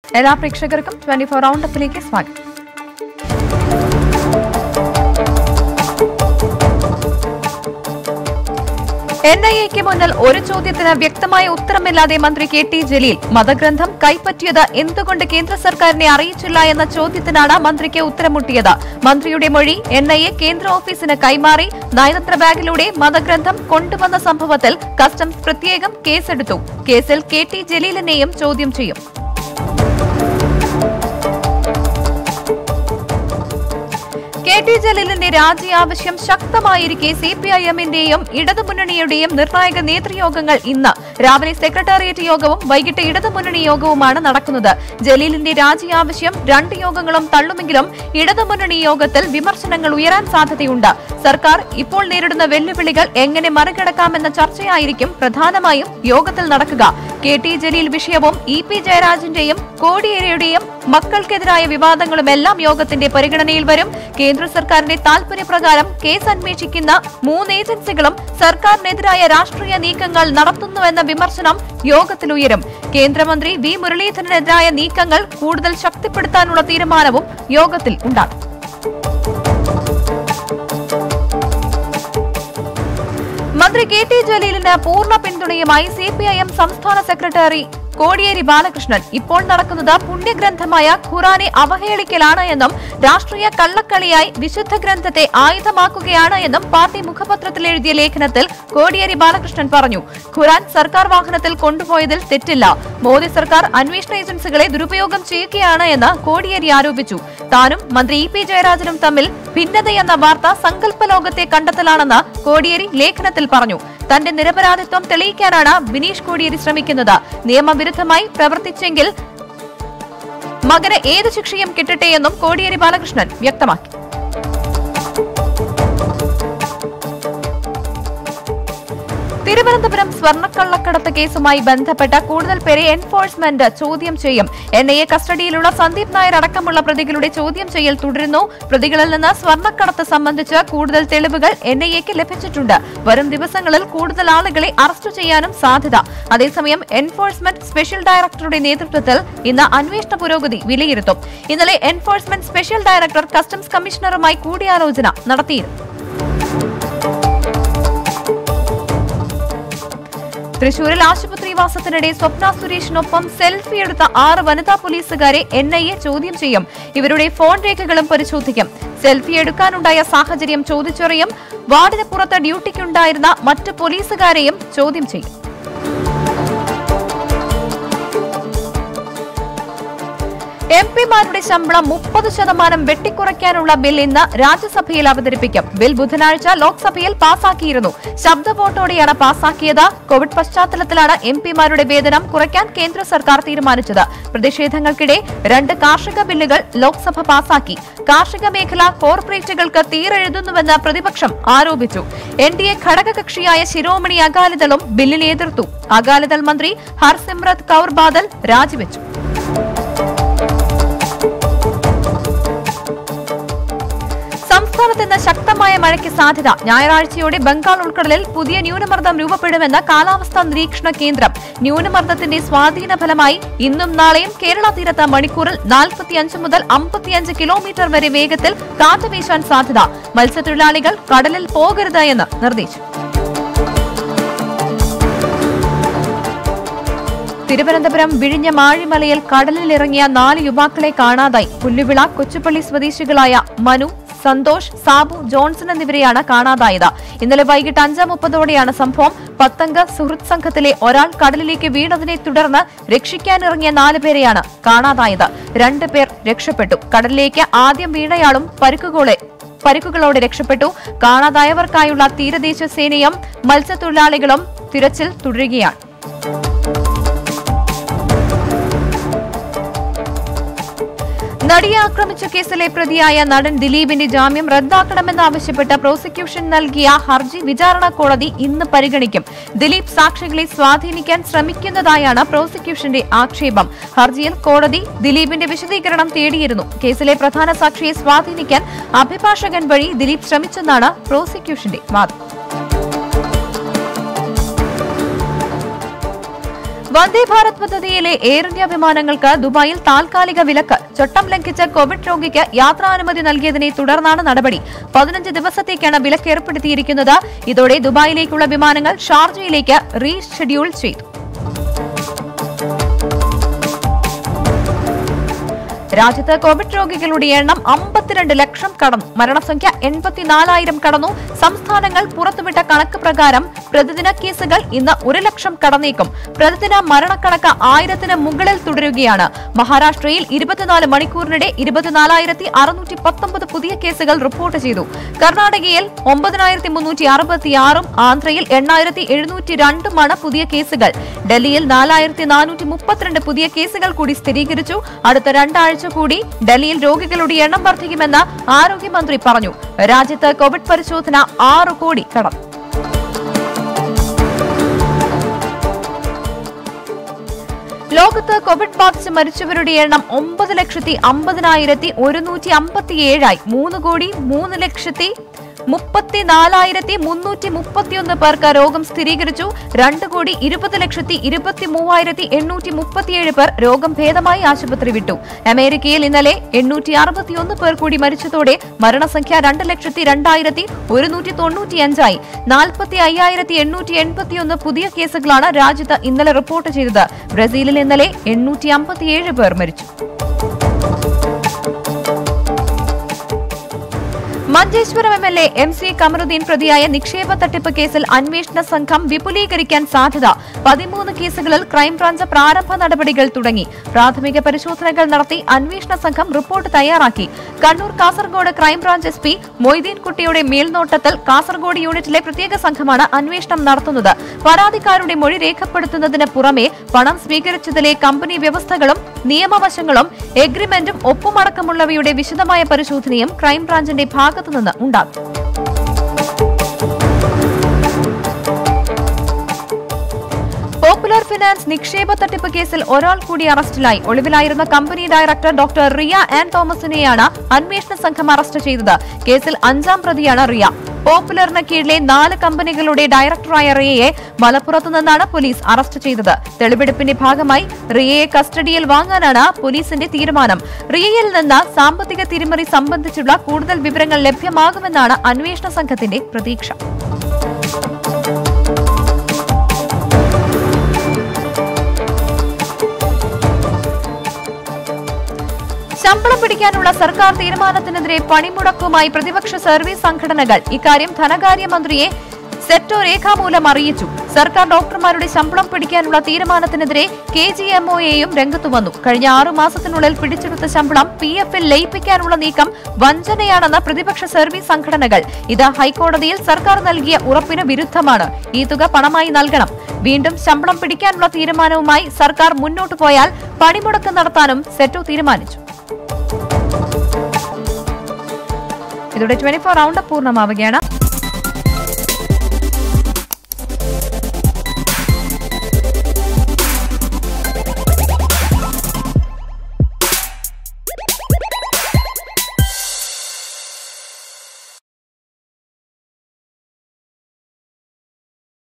എല്ലാ പ്രേക്ഷകർക്കും twenty four റൗണ്ടപ്പിലേക്ക് സ്വാഗതം എൻ ഐ എക്ക് മുന്നിൽ ഒരു ചോദ്യത്തിന് വ്യക്തമായ ഉത്തരമില്ലാതെ മന്ത്രി കെ ടി ജലീൽ മതഗ്രന്ഥം കൈപ്പറ്റിയത് എന്തുകൊണ്ട് കേന്ദ്ര സർക്കാരിനെ അറിയിച്ചില്ല എന്ന ചോദ്യത്തിനാണ് മന്ത്രിക്ക് ഉത്തരമുട്ടിയത് മന്ത്രിയുടെ മൊഴി എൻ ഐ എ കേന്ദ്ര ഓഫീസിന് കൈമാറി നയതന്ത്ര ബാഗിലൂടെ മതഗ്രന്ഥം കൊണ്ടുവന്ന സംഭവത്തിൽ കസ്റ്റംസ് പ്രത്യേകം കേസെടുത്തു കേസിൽ കെ ടി ജലീലിനെയും ചോദ്യം ചെയ്യും കെ ടി ജലീലിന്റെ രാജി ആവശ്യം ശക്തമായിരിക്കെ സി പി ഐ എമ്മിന്റെയും ഇടതുമുന്നണിയുടെയും നിർണായക നേതൃയോഗങ്ങൾ ഇന്ന് രാവിലെ സെക്രട്ടേറിയറ്റ് യോഗവും വൈകിട്ട് ഇടതുമുന്നണി യോഗവുമാണ് നടക്കുന്നത് ജലീലിന്റെ രാജി ആവശ്യം രണ്ട് യോഗങ്ങളും തള്ളുമെങ്കിലും ഇടതുമുന്നണി യോഗത്തിൽ വിമർശനങ്ങൾ ഉയരാൻ സാധ്യതയുണ്ട് സർക്കാർ ഇപ്പോൾ നേരിടുന്ന വെല്ലുവിളികൾ എങ്ങനെ മറികടക്കാമെന്ന ചർച്ചയായിരിക്കും പ്രധാനമായും യോഗത്തിൽ നടക്കുക കെ ടി ജലീൽ വിഷയവും ഇ പി ജയരാജന്റെയും കോടിയേരിയുടെയും മക്കൾക്കെതിരായ വിവാദങ്ങളുമെല്ലാം യോഗത്തിന്റെ പരിഗണനയിൽ വരും കേന്ദ്ര സർക്കാരിന്റെ താൽപര്യപ്രകാരം കേസ് അന്വേഷിക്കുന്ന മൂന്ന് ഏജൻസികളും സർക്കാരിനെതിരായ രാഷ്ട്രീയ നീക്കങ്ങൾ നടത്തുന്നുവെന്ന വിമർശനം യോഗത്തിലുയരും കേന്ദ്രമന്ത്രി വി മുരളീധരനെതിരായ നീക്കങ്ങൾ കൂടുതൽ ശക്തിപ്പെടുത്താനുള്ള തീരുമാനവും യോഗത്തിൽ ഉണ്ടാകും മന്ത്രി കെ ടി ജലീലിന് പൂർണ്ണ പിന്തുണയുമായി സി പി ഐ എം സംസ്ഥാന സെക്രട്ടറി കോടിയേരി ബാലകൃഷ്ണൻ ഇപ്പോൾ നടക്കുന്നത് പുണ്യഗ്രന്ഥമായ ഖുറാനെ അവഹേളിക്കലാണ് എന്നും രാഷ്ട്രീയ കള്ളക്കളിയായി വിശുദ്ധ ഗ്രന്ഥത്തെ ആയുധമാക്കുകയാണ് എന്നും പാർട്ടി മുഖപത്രത്തിൽ എഴുതിയ ലേഖനത്തിൽ കോടിയേരി ബാലകൃഷ്ണൻ പറഞ്ഞു ഖുറാൻ സർക്കാർ വാഹനത്തിൽ കൊണ്ടുപോയതിൽ തെറ്റില്ല മോദി സർക്കാർ അന്വേഷണ ഏജൻസികളെ ദുരുപയോഗം ചെയ്യുകയാണ് എന്ന് കോടിയേരി ആരോപിച്ചു താനും മന്ത്രി ഇ പി ജയരാജനും തമ്മിൽ ഭിന്നതയെന്ന വാർത്ത സങ്കല്പ ലോകത്തെ കണ്ടെത്തലാണെന്ന് കോടിയേരി ലേഖനത്തിൽ പറഞ്ഞു തന്റെ നിരപരാധിത്വം തെളിയിക്കാനാണ് ബിനീഷ് കോടിയേരി ശ്രമിക്കുന്നത് നിയമവിരുദ്ധമായി പ്രവർത്തിച്ചെങ്കിൽ മകന് ഏത് ശിക്ഷയും കിട്ടട്ടെയെന്നും കോടിയേരി ബാലകൃഷ്ണൻ വ്യക്തമാക്കി തിരുവനന്തപുരം സ്വർണ്ണക്കള്ളക്കടത്ത് കേസുമായി ബന്ധപ്പെട്ട കൂടുതൽ പേരെ എൻഫോഴ്സ്മെന്റ് ചോദ്യം ചെയ്യും എൻ ഐ എ കസ്റ്റഡിയിലുള്ള സന്ദീപ് നായർ അടക്കമുള്ള പ്രതികളുടെ ചോദ്യം ചെയ്യൽ തുടരുന്നു പ്രതികളിൽ നിന്ന് സ്വർണ്ണക്കടത്ത് സംബന്ധിച്ച് കൂടുതൽ തെളിവുകൾ എൻ ഐ എക്ക് ലഭിച്ചിട്ടുണ്ട് വരും ദിവസങ്ങളിൽ കൂടുതൽ ആളുകളെ അറസ്റ്റ് ചെയ്യാനും സാധ്യത അതേസമയം എൻഫോഴ്സ്മെന്റ് സ്പെഷ്യൽ ഡയറക്ടറുടെ നേതൃത്വത്തിൽ ഇന്ന് അന്വേഷണ പുരോഗതി വിലയിരുത്തും ഇന്നലെ എൻഫോഴ്സ്മെന്റ് സ്പെഷ്യൽ ഡയറക്ടർ കസ്റ്റംസ് കമ്മീഷണറുമായി കൂടിയാലോചന നടത്തിയിരുന്നു തൃശൂരിൽ ആശുപത്രിവാസത്തിനിടെ സ്വപ്ന സുരേഷിനൊപ്പം സെൽഫി എടുത്ത ആറ് വനിതാ പോലീസുകാരെ എൻ ഐ എ ചോദ്യം ചെയ്യും ഇവരുടെ ഫോൺ രേഖകളും പരിശോധിക്കും സെൽഫി എടുക്കാനുണ്ടായ സാഹചര്യം ചോദിച്ചറിയും വാർഡിന് പുറത്ത് ഡ്യൂട്ടിക്കുണ്ടായിരുന്ന മറ്റ് പോലീസുകാരെയും ചോദ്യം ചെയ്യും എം പിമാരുടെ ശമ്പളം മുപ്പത് ശതമാനം വെട്ടിക്കുറയ്ക്കാനുള്ള ബിൽ ഇന്ന് രാജ്യസഭയിൽ അവതരിപ്പിക്കും ബിൽ ബുധനാഴ്ച ലോക്സഭയിൽ പാസാക്കിയിരുന്നു ശബ്ദ വോട്ടോടെയാണ് പാസാക്കിയത് കോവിഡ് പശ്ചാത്തലത്തിലാണ് എം പിമാരുടെ വേതനം കുറയ്ക്കാൻ കേന്ദ്ര സർക്കാർ തീരുമാനിച്ചത് പ്രതിഷേധങ്ങൾക്കിടെ രണ്ട് കാർഷിക ബില്ലുകൾ ലോക്സഭ പാസാക്കി കാർഷിക മേഖല കോർപ്പറേറ്റുകൾക്ക് തീരെഴുതുന്നുവെന്ന് പ്രതിപക്ഷം ആരോപിച്ചു എൻ ഡി എ ഘടകകക്ഷിയായ ശിരോമണി അകാലിദളും ബില്ലിനെ എതിർത്തു അകാലിദൾ മന്ത്രി ഹർസിമ്രത് കൌർ ബാദൽ രാജിവെച്ചു സംസ്ഥാനത്ത് ഇന്ന് ശക്തമായ മഴയ്ക്ക് സാധ്യത ഞായറാഴ്ചയോടെ ബംഗാൾ ഉൾക്കടലിൽ പുതിയ ന്യൂനമർദ്ദം രൂപപ്പെടുമെന്ന് കാലാവസ്ഥാ നിരീക്ഷണ കേന്ദ്രം ന്യൂനമർദ്ദത്തിന്റെ സ്വാധീന ഫലമായി ഇന്നും നാളെയും കേരള തീരത്ത് മണിക്കൂറിൽ നാൽപ്പത്തിയഞ്ച് മുതൽ അമ്പത്തിയഞ്ച് കിലോമീറ്റർ വരെ വേഗത്തിൽ കാറ്റ് വീശാൻ സാധ്യത മത്സ്യത്തൊഴിലാളികൾ കടലിൽ പോകരുത് എന്ന് നിർദ്ദേശം തിരുവനന്തപുരം വിഴിഞ്ഞ മാഴിമലയിൽ കടലിലിറങ്ങിയ നാല് യുവാക്കളെ കാണാതായി പുല്ലുവിള കൊച്ചുപള്ളി സ്വദേശികളായ മനു സന്തോഷ് സാബു ജോൺസൺ എന്നിവരെയാണ് കാണാതായത് ഇന്നലെ വൈകിട്ട് അഞ്ച് മുപ്പതോടെയാണ് സംഭവം പത്തംഗ സുഹൃത്ത് സംഘത്തിലെ ഒരാൾ കടലിലേക്ക് വീണതിനെ തുടർന്ന് രക്ഷിക്കാനിറങ്ങിയ നാല് പേരെയാണ് കാണാതായത് രണ്ട് പേർ രക്ഷപ്പെട്ടു കടലിലേക്ക് ആദ്യം വീണയാളും പരുക്കുകളെ പരിക്കുകളോടെ രക്ഷപ്പെട്ടു കാണാതായവർക്കായുള്ള തീരദേശ സേനയും മത്സ്യത്തൊഴിലാളികളും തിരച്ചിൽ തുടരുകയാണ് നടിയെ ആക്രമിച്ച കേസിലെ പ്രതിയായ നടൻ ദിലീപിന്റെ ജാമ്യം റദ്ദാക്കണമെന്നാവശ്യപ്പെട്ട് പ്രോസിക്യൂഷൻ നൽകിയ ഹർജി വിചാരണ കോടതി ഇന്ന് പരിഗണിക്കും ദിലീപ് സാക്ഷികളെ സ്വാധീനിക്കാൻ ശ്രമിക്കുന്നതായാണ് പ്രോസിക്യൂഷന്റെ ആക്ഷേപം ഹർജിയിൽ കോടതി ദിലീപിന്റെ വിശദീകരണം തേടിയിരുന്നു കേസിലെ പ്രധാന സാക്ഷിയെ സ്വാധീനിക്കാൻ അഭിഭാഷകൻ വഴി ദിലീപ് ശ്രമിച്ചെന്നാണ് പ്രോസിക്യൂഷന്റെ വാദം വന്ദേ ഭാരത് പദ്ധതിയിലെ എയർ ഇന്ത്യ വിമാനങ്ങൾക്ക് ദുബായിൽ താൽക്കാലിക വിലക്ക് ചട്ടം ലംഘിച്ച കോവിഡ് രോഗിക്ക് യാത്രാനുമതി നൽകിയതിനെ തുടർന്നാണ് നടപടി പതിനഞ്ച് ദിവസത്തേക്കാണ് വിലക്ക് ഏർപ്പെടുത്തിയിരിക്കുന്നത് ഇതോടെ ദുബായിലേക്കുള്ള വിമാനങ്ങൾ ഷാർജയിലേക്ക് റീഷെഡ്യൂൾ ചെയ്തു രാജ്യത്ത് കോവിഡ് രോഗികളുടെ എണ്ണം അമ്പത്തിരണ്ട് ലക്ഷം കടന്നു മരണസംഖ്യ എൺപത്തിനാലായിരം കടന്നു സംസ്ഥാനങ്ങൾ പുറത്തുവിട്ട കണക്ക് പ്രകാരം പ്രതിദിന കേസുകൾ ഇന്ന് ഒരു ലക്ഷം കടന്നേക്കും പ്രതിദിന മരണക്കണക്ക് ആയിരത്തിന് മുകളിൽ തുടരുകയാണ് മഹാരാഷ്ട്രയിൽ ഇരുപത്തിനാല് മണിക്കൂറിനിടെ ഇരുപത്തിനാലായിരത്തി അറുന്നൂറ്റി പത്തൊമ്പത് പുതിയ കേസുകൾ റിപ്പോർട്ട് ചെയ്തു കർണാടകയിൽ ഒമ്പതിനായിരത്തി മുന്നൂറ്റി അറുപത്തിയാറും ആന്ധ്രയിൽ എണ്ണായിരത്തി എഴുന്നൂറ്റി രണ്ടുമാണ് പുതിയ കേസുകൾ ഡൽഹിയിൽ നാലായിരത്തി നാനൂറ്റി മുപ്പത്തിരണ്ട് പുതിയ കേസുകൾ കൂടി സ്ഥിരീകരിച്ചു അടുത്ത രണ്ടാഴ്ച കൂടി ഡൽഹിയിൽ രോഗികളുടെ എണ്ണം വർദ്ധിക്കുമെന്ന് ആരോഗ്യമന്ത്രി പറഞ്ഞു രാജ്യത്ത് കോവിഡ് പരിശോധന ആറ് കോടി കടന്നു ലോകത്ത് കോവിഡ് ബാധിച്ച് മരിച്ചവരുടെ എണ്ണം ഒമ്പത് ലക്ഷത്തി അമ്പതിനായിരത്തി ഒരുന്നൂറ്റി അമ്പത്തിയേഴായി മൂന്ന് കോടി മൂന്ന് ലക്ഷത്തി മുപ്പത്തിനാലായിരത്തി മുന്നൂറ്റി മുപ്പത്തിയൊന്ന് പേർക്ക് രോഗം സ്ഥിരീകരിച്ചു രണ്ട് കോടി ഇരുപത് ലക്ഷത്തി ഇരുപത്തി മൂവായിരത്തി എണ്ണൂറ്റി മുപ്പത്തിയേഴ് പേർ രോഗം ഭേദമായി ആശുപത്രി വിട്ടു അമേരിക്കയിൽ ഇന്നലെ എണ്ണൂറ്റി അറുപത്തിയൊന്ന് പേർ കൂടി മരിച്ചതോടെ മരണസംഖ്യ രണ്ട് ലക്ഷത്തി രണ്ടായിരത്തി ഒരുന്നൂറ്റി തൊണ്ണൂറ്റിയഞ്ചായി നാൽപ്പത്തി അയ്യായിരത്തി എണ്ണൂറ്റി എൺപത്തിയൊന്ന് പുതിയ കേസുകളാണ് രാജ്യത്ത് ഇന്നലെ റിപ്പോർട്ട് ചെയ്തത് ബ്രസീലിൽ ഇന്നലെ എണ്ണൂറ്റി അമ്പത്തിയേഴ് പേർ മരിച്ചു Manjeshwaram M L A M C Kamaruddin പ്രതിയായ നിക്ഷേപ തട്ടിപ്പ് കേസിൽ അന്വേഷണ സംഘം വിപുലീകരിക്കാൻ സാധ്യത പതിമൂന്ന് കേസുകളിൽ ക്രൈംബ്രാഞ്ച് പ്രാരംഭ നടപടികൾ തുടങ്ങി പ്രാഥമിക പരിശോധനകൾ നടത്തി അന്വേഷണ സംഘം റിപ്പോർട്ട് തയ്യാറാക്കി Kannur Kasaragod crime branch S P Moideen കുട്ടിയുടെ മേൽനോട്ടത്തിൽ കാസർഗോഡ് യൂണിറ്റിലെ പ്രത്യേക സംഘമാണ് അന്വേഷണം നടത്തുന്നത് പരാതിക്കാരുടെ മൊഴി രേഖപ്പെടുത്തുന്നതിന് പുറമെ പണം സ്വീകരിച്ചതിലെ കമ്പനി വ്യവസ്ഥകളും നിയമവശങ്ങളും എഗ്രിമെന്റും ഒപ്പുമടക്കമുള്ളവയുടെ വിശദമായ പരിശോധനയും ക്രൈംബ്രാഞ്ചിന്റെ ഭാഗത്തുനിന്ന് ഉണ്ടാകും പോപ്പുലർ ഫിനാൻസ് നിക്ഷേപ തട്ടിപ്പ് കേസിൽ ഒരാൾ കൂടി അറസ്റ്റിലായി ഒളിവിലായിരുന്ന company director doctor Ria Ann തോമസിനെയാണ് അന്വേഷണ സംഘം അറസ്റ്റ് ചെയ്തത് കേസിൽ അഞ്ചാം പ്രതിയാണ് റിയ പോപ്പുലറിന് കീഴിലെ നാല് കമ്പനികളുടെ ഡയറക്ടറായ റിയയെ മലപ്പുറത്തു നിന്നാണ് പോലീസ് അറസ്റ്റ് ചെയ്തത് തെളിവെടുപ്പിന്റെ ഭാഗമായി റിയയെ കസ്റ്റഡിയിൽ വാങ്ങാനാണ് പോലീസിന്റെ തീരുമാനം റിയയിൽ നിന്ന് സാമ്പത്തിക തിരിമറി സംബന്ധിച്ചുള്ള കൂടുതൽ വിവരങ്ങൾ ലഭ്യമാകുമെന്നാണ് അന്വേഷണ സംഘത്തിന്റെ പ്രതീക്ഷ ശമ്പളം പിടിക്കാനുള്ള സർക്കാർ തീരുമാനത്തിനെതിരെ പണിമുടക്കുമായി പ്രതിപക്ഷ സർവീസ് സംഘടനകൾ ഇക്കാര്യം ധനകാര്യമന്ത്രിയെ സെറ്റോ രേഖാമൂലം അറിയിച്ചു സർക്കാർ ഡോക്ടർമാരുടെ ശമ്പളം പിടിക്കാനുള്ള തീരുമാനത്തിനെതിരെ കെ ജി എംഒയെയും രംഗത്തു വന്നു കഴിഞ്ഞ ആറു മാസത്തിനുള്ളിൽ പിടിച്ചെടുത്ത ശമ്പളം പി എഫിൽ ലയിപ്പിക്കാനുള്ള നീക്കം വഞ്ചനയാണെന്ന് പ്രതിപക്ഷ സർവീസ് സംഘടനകൾ ഇത് ഹൈക്കോടതിയിൽ സർക്കാർ നൽകിയ ഉറപ്പിന് വിരുദ്ധമാണ് ഈ തുക പണമായി നൽകണം വീണ്ടും ശമ്പളം പിടിക്കാനുള്ള തീരുമാനവുമായി സർക്കാർ മുന്നോട്ടു പോയാൽ പണിമുടക്ക് നടത്താനും സെറ്റോ തീരുമാനിച്ചു ഇതോടെ ട്വന്റി ഫോർ റൗണ്ട് പൂർണ്ണമാവുകയാണ്